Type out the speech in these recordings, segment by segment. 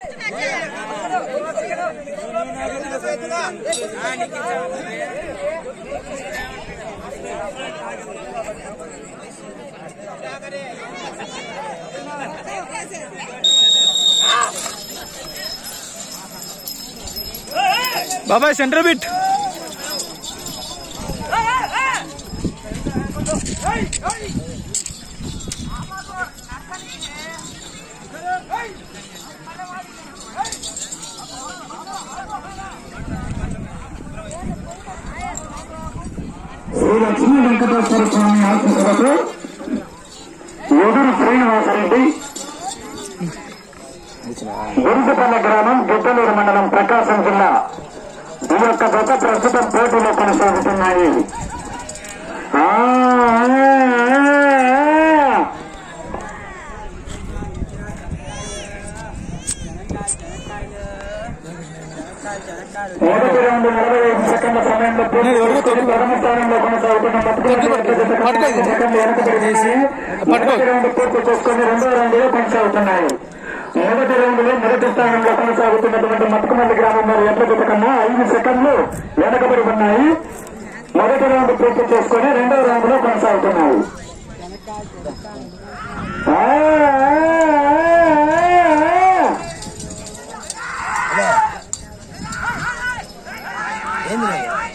బాబాయ్ centre bit Sri Lakshmi Venkateswara Swamy ఆశీస్సులతో ఎదురు శ్రీనివాసరెడ్డి గురుజపల్లి గ్రామం గిద్దలూరు మండలం ప్రకాశం జిల్లా ఈ యొక్క గత ప్రస్తుతం పోటీలో కొనసాగుతున్నాయి ఆ, ఆ, ఆ. మొదటి రౌండ్ నలభై ఐదు సెకండ్ల సమయంలో పూర్తి చేసుకొని ప్రథమ స్థానంలో కొనసాగుతున్న మొదటి సెకండ్లు వెనకబడి మొదటి రౌండ్ పూర్తి చేసుకొని రెండో రౌండ్ లో కొనసాగుతున్నాయి మొదటి రౌండ్ లో మొదటి స్థానంలో కొనసాగుతున్నటువంటి మత్తుకుమల్లి గ్రామం వారి ఎట్ల జత కన్నా ఐదు సెకండ్లు వెనకబడి ఉన్నాయి మొదటి రౌండ్ పూర్తి చేసుకొని రెండో రౌండ్ లో కొనసాగుతున్నాయి ఆ, ఆ, ఆ, ఆ. ఏంది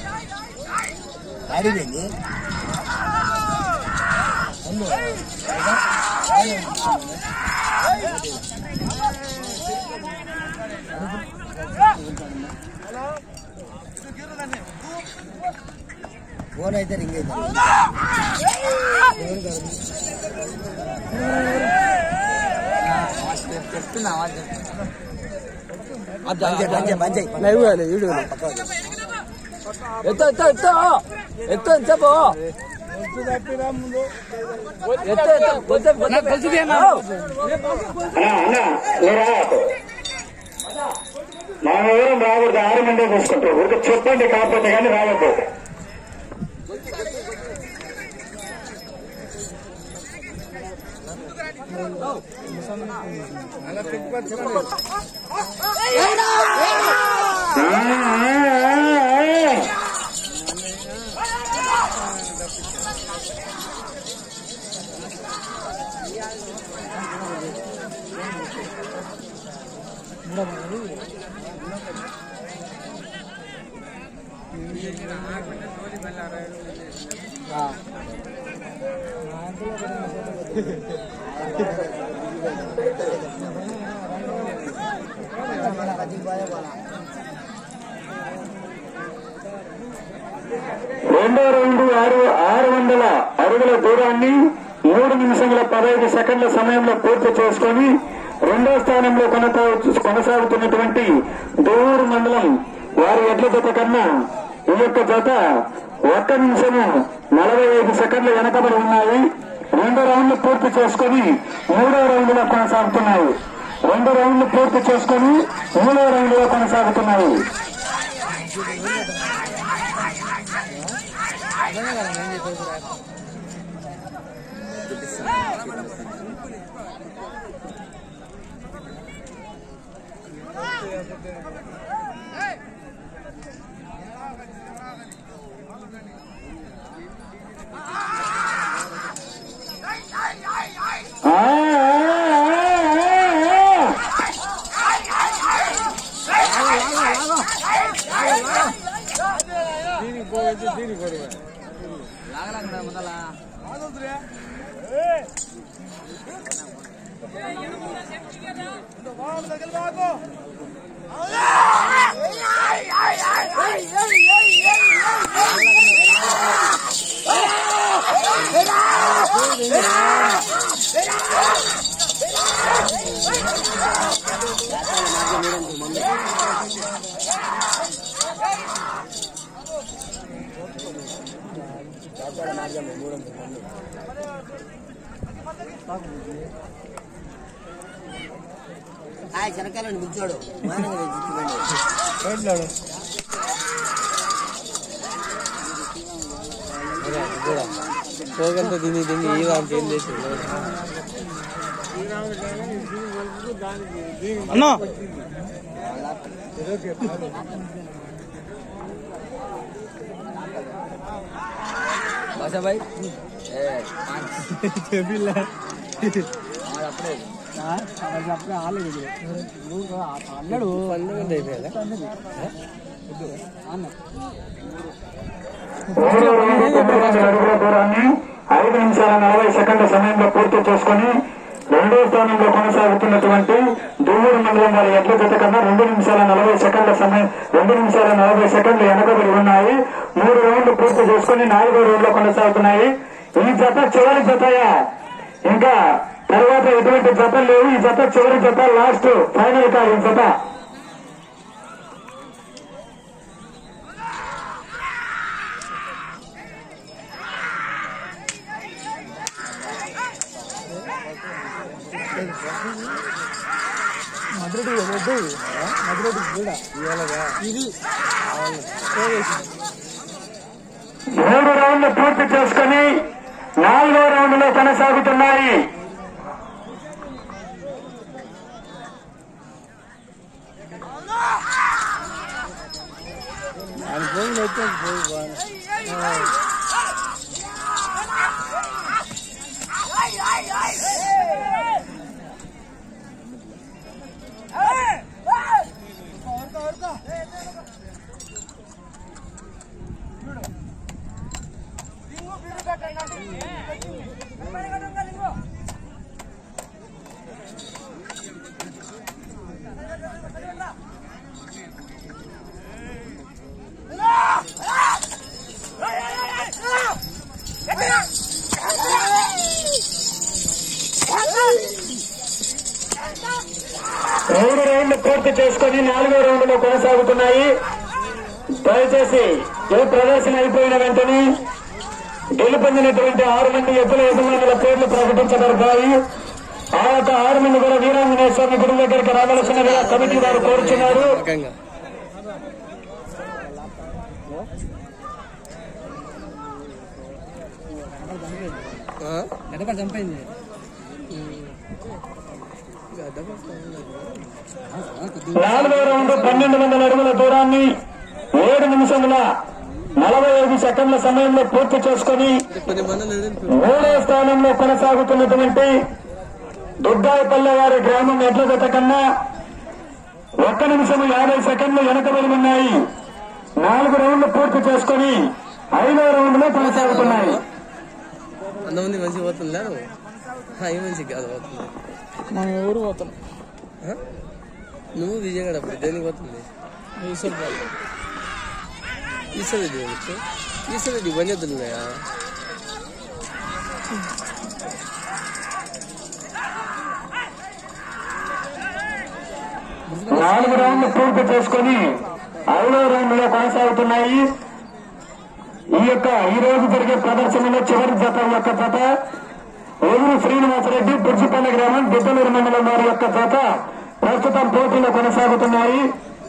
అడిగింది ఫోన్ అయితే రింగ్ అయితే చెప్తున్నా మంచి లైవ్ వీడియో ఎత్త ఎత్త ఎత్త ఎత్త ఎంత పో ఎత్త ఎత్త కొంచెం కొంచెం అన్నా అన్నా మీరు రాకు. మా ఎవరు రాకూడదు ఆరు మంది చూసుకుంటారు ఊరికి చెప్పండి కాకపోతే కానీ రావద్దు ఆ, ఆ, ఆ, ఆ. రెండో రౌండ్ ఆరు ఆరు వందల అడుగుల దూరాన్ని మూడు నిమిషముల పదహైదు సెకండ్ల సమయంలో పూర్తి చేసుకొని రెండో స్థానంలో కొనసాగు కొనసాగుతున్నటువంటి దూరు మండలం వారి ఎడ్ల జత కన్నా ఈ యొక్క జత ఒక్క నిమిషము నలభై ఐదు సెకండ్లు వెనకబడి ఉన్నాయి రెండు రౌండ్లు పూర్తి చేసుకొని మూడో రౌండ్లో కొనసాగుతున్నాయి రెండు రౌండ్లు పూర్తి చేసుకొని మూడో రౌండ్లో కొనసాగుతున్నాయి ఆ, ఆ, ఆ, ఆ. ఆ శనకాలను కూర్చోడు మానంగా చుట్టుకోండి పోగంతా దీన్ని దీన్ని ఈ వానికి ఏం చేసి అన్నా భాషా భాయ్ ఏ చెప్పిలే ఆడ అప్పుడే అప్పుడే ఆలేదు అన్నాడు పండుగ అయిపోయాలా అన్న మూడు రెండు తొమ్మిది అడుగుల దూరాన్ని ఐదు నిమిషాల నలభై సెకండ్ల సమయంలో పూర్తి చేసుకుని రెండో స్థానంలో కొనసాగుతున్నటువంటి దువ్వూరు మండలం వారి ఎడ్ల జత కన్నా రెండు నిమిషాల నలభై సెకండ్ల సమయం రెండు నిమిషాల నలభై సెకండ్లు వెనకబడి ఉన్నాయి మూడు రౌండ్లు పూర్తి చేసుకుని నాలుగో రౌండ్ లో కొనసాగుతున్నాయి ఈ జత చివరి జతయా ఇంకా తర్వాత ఎటువంటి జతలు లేవు ఈ జత చివరి జత లాస్ట్ ఫైనల్ కా ఈ జత మధురటి వద్దు మధురటి కూడా ఇది మూడు రౌండ్లు పూర్తి చేసుకుని నాలుగో రౌండ్ లో కొనసాగుతున్నాయి ఆయన ఫోన్ వచ్చి పోయి మూడు రౌండ్లు పూర్తి చేసుకుని నాలుగో రౌండ్ లో కొనసాగుతున్నాయి దయచేసి ఏ ప్రదర్శన అయిపోయిన వెంటనే గెలుపొందినటువంటి ఆరు మంది ఎద్దుల యజమానుల పేర్లు ప్రకటించబడతాయి ఆ యొక్క ఆరు మంది కూడా వీరాంజనేయ స్వామి గుడి దగ్గరికి రావాల్సినదిగా కమిటీ వారు కోరుచున్నారు రకంగా గడప చంపైంది నాలుగో రౌండ్ పన్నెండు వందల అడుగుల దూరాన్ని ఏడు నిమిషముల నలభై ఐదు సెకండ్ల సమయంలో పూర్తి చేసుకుని కొద్ది మంది మూడో స్థానంలో కొనసాగుతున్నటువంటి దుర్గాయపల్లె వారి గ్రామం ఎడ్ల జత కన్నా ఒక్క నిమిషం యాభై సెకండ్లు వెనకబడి ఉన్నాయి నాలుగు రౌండ్లు పూర్తి చేసుకుని ఐదో రౌండ్ లో కొనసాగుతున్నాయి అంతమంది మంచిగా పోతుంది లేదు ఈ మంచి కాదు పోతుంది మనం ఎవరు పోతాం ఆ? నువ్వు విజయగడ అప్పుడు దేనికి పోతుంది ఈశ్వర్ ఈశ్వర దేనికి ఈశ్వర బంజెద్దులు ఉన్నాయా నాలుగు రౌండ్లు పూర్తి చేసుకుని ఐదో రౌండ్ లో కొనసాగుతున్నాయి ఈ యొక్క ఈ రోజు జరిగే ప్రదర్శనలో చివరి జత యొక్క జత ఎదురు శ్రీనివాసరెడ్డి పుర్జిపల్లి గ్రామం గిద్దలూరు మండలం వారి యొక్క జత ప్రస్తుతం పోటీలో కొనసాగుతున్నాయి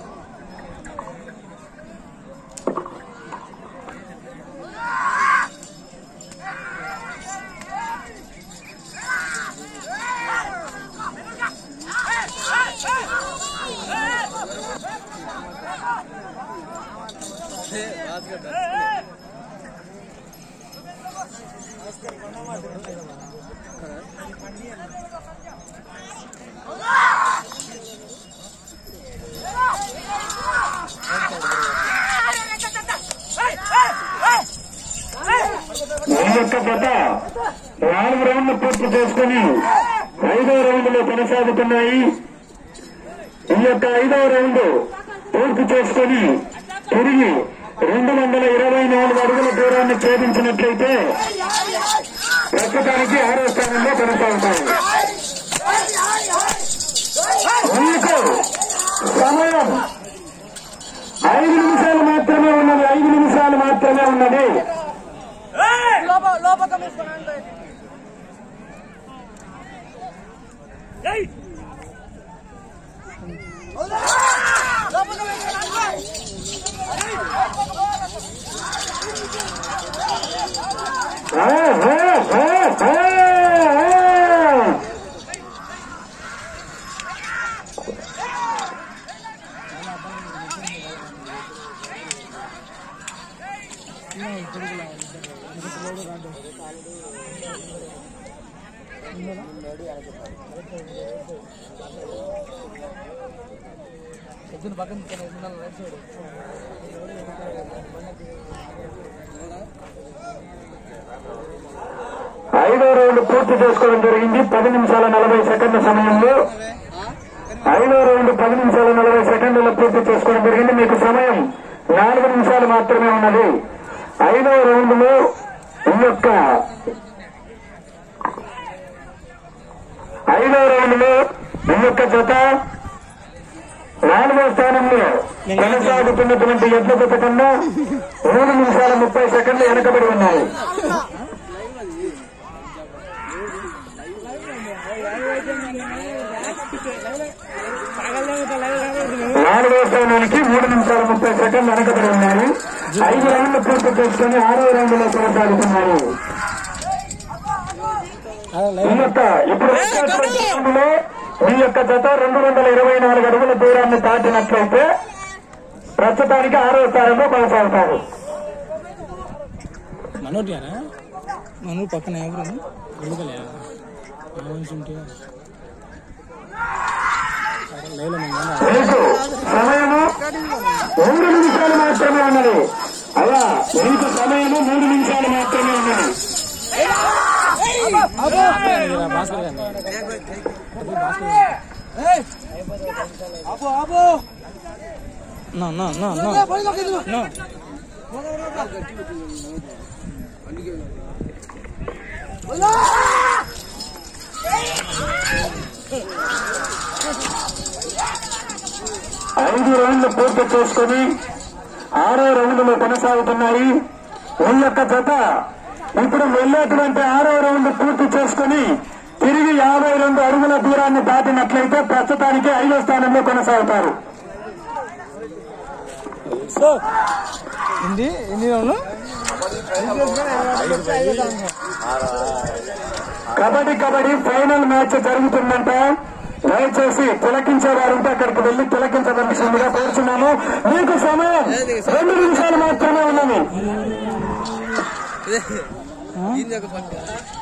ఈ యొక్క జత నాలుగు రౌండ్లు పూర్తి చేసుకుని ఐదో రౌండ్ లో కొనసాగుతున్నాయి ఈ యొక్క ఐదో రౌండ్ పూర్తి చేసుకుని తిరిగి రెండు వందల ఇరవై నాలుగు అడుగుల దూరాన్ని ఛేదించినట్లయితే ప్రస్తుతానికి ఆరో స్థానంలో కొనసాగుతాయి మీకు సమయం ఐదు నిమిషాలు మాత్రమే ఉన్నది ఐదు నిమిషాలు మాత్రమే ఉన్నది ఆ, ఆ, ఆ, ఆ, ఆ. పొద్దున పక్కన తిన్నాను రైట్ సైడ్ ఐదో రౌండ్ పూర్తి చేసుకోవడం జరిగింది పది నిమిషాల నలభై సెకండ్ల సమయంలో ఐదో రౌండ్ పది నిమిషాల నలభై సెకండ్లలో పూర్తి చేసుకోవడం జరిగింది మీకు సమయం నాలుగు నిమిషాలు మాత్రమే ఉన్నది ఐదో రౌండ్ లో ఈ యొక్క ఐదో రౌండ్ లో ఈ యొక్క జత నాలుగో స్థానంలో కొనసాగుతున్నటువంటి ఎడ్ల జత కన్నా మూడు నిమిషాల ముప్పై సెకండ్లు వెనకబడి ఉన్నాయి నాలుగో స్థానానికి మూడు నిమిషాల ముప్పై సెకండ్లు వెనకబడి ఉన్నారు ఐదు రౌండ్లు పూర్తి చేసుకుని ఆరో రౌండ్ లో కొనసాగుతున్నారు ఈ యొక్క ఇప్పుడు వచ్చేటువంటి రౌండ్లో మీ యొక్క జత రెండు వందల ఇరవై నాలుగు అడుగుల దూరాన్ని దాటినట్లయితే ప్రస్తుతానికి ఆరో స్థానంలో కొనసాగుతారు మనోటియానా మనోడు పక్కన ఎవరు ఎందుకలే మనిషి ఉంటే లేలే మీకు సమయము మూడు నిమిషాలు మాత్రమే ఉన్నది అలా మీకు సమయము మూడు నిమిషాలు మాత్రమే ఉన్నది భాస్కర్ గారిని నా నా నా నా నా ఐదు రౌండ్లు పూర్తి చేసుకుని ఆరో రౌండ్లు కొనసాగుతున్నాయి ఈ యొక్క జత ఇప్పుడు వెళ్ళేటువంటి ఆరో రౌండ్ పూర్తి చేసుకుని తిరిగి యాభై రెండు అడుగుల దూరాన్ని దాటినట్లయితే ప్రస్తుతానికి ఐదో స్థానంలో కొనసాగుతారు సో ఏంటి ఎన్ని రౌండ్లు కబడ్డీ కబడ్డీ ఫైనల్ మ్యాచ్ జరుగుతుందంట దయచేసి తిలకించే వారుంటే అక్కడికి వెళ్లి తిలకించవలసిందిగా కోరుతున్నాము మీకు సమయం రెండు నిమిషాలు మాత్రమే ఉన్నది దీని ఒక పక్క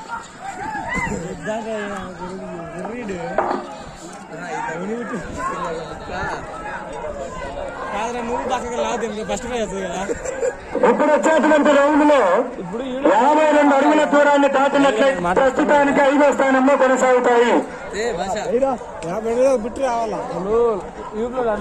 కాదురా నువ్వు పక్కకి లాగుతుంది ఫస్ట్ ప్రైజ్ కదా ఇప్పుడు వచ్చేటువంటి రౌండ్ లో ఇప్పుడు యాభై రెండు అడుగుల దూరాన్ని దాటినట్లయితే ప్రస్తుతానికి ఐదో స్థానంలో కొనసాగుతాయి ఏ భాష యాభై వేలు బిట్టి రావాలా ఇప్పుడు యూట్యూబ్లో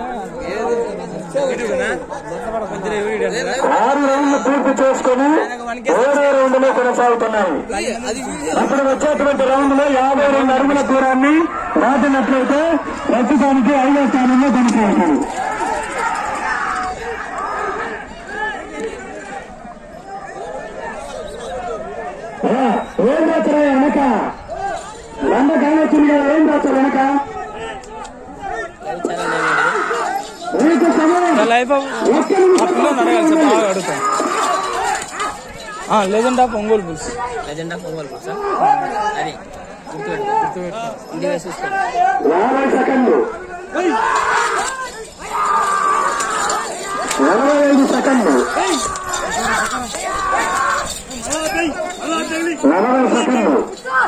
ఆరు రౌండ్లు పూర్తి చేసుకుని ఏడో రౌండ్ లో కొనసాగుతున్నాయి అది వీడియో ఇప్పుడు వచ్చేటువంటి రౌండ్ లో యాభై రెండు అడుగుల దూరాన్ని దాటినట్లయితే ప్రస్తుతానికి ఐదో స్థానంలో కొనసాగుతారు ఆ, ఏం రాత్రా వెనక వంద కానొచ్చింది కదా ఏం రాత్రా వెనక మీకు సమయం లైఫ్ ఒక్క నిమిషం పిల్లలు అడగాలి సార్ బాగా అడుగుతాం లేదంటే ఒంగోలు పులుసు లెజెండ్ ఆఫ్ ఓవర్ సార్ అది గుర్తుపెట్టు గుర్తుపెట్టు ఇంటికి వేసి చూసుకోండి యాభై సెకండ్లు నలభై ఐదు సెకండ్లు నలభై సెకండ్లు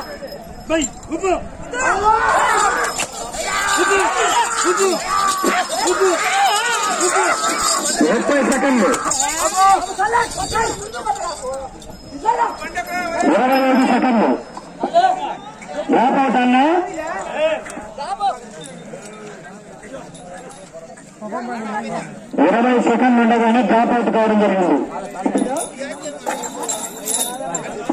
ముప్పై సెకండ్లు ఇరవై ఐదు సెకండ్లు డ్రాప్ అన్నా ఇరవై సెకండ్లు ఉండగానే డ్రాప్ అవుట్ కావడం జరిగింది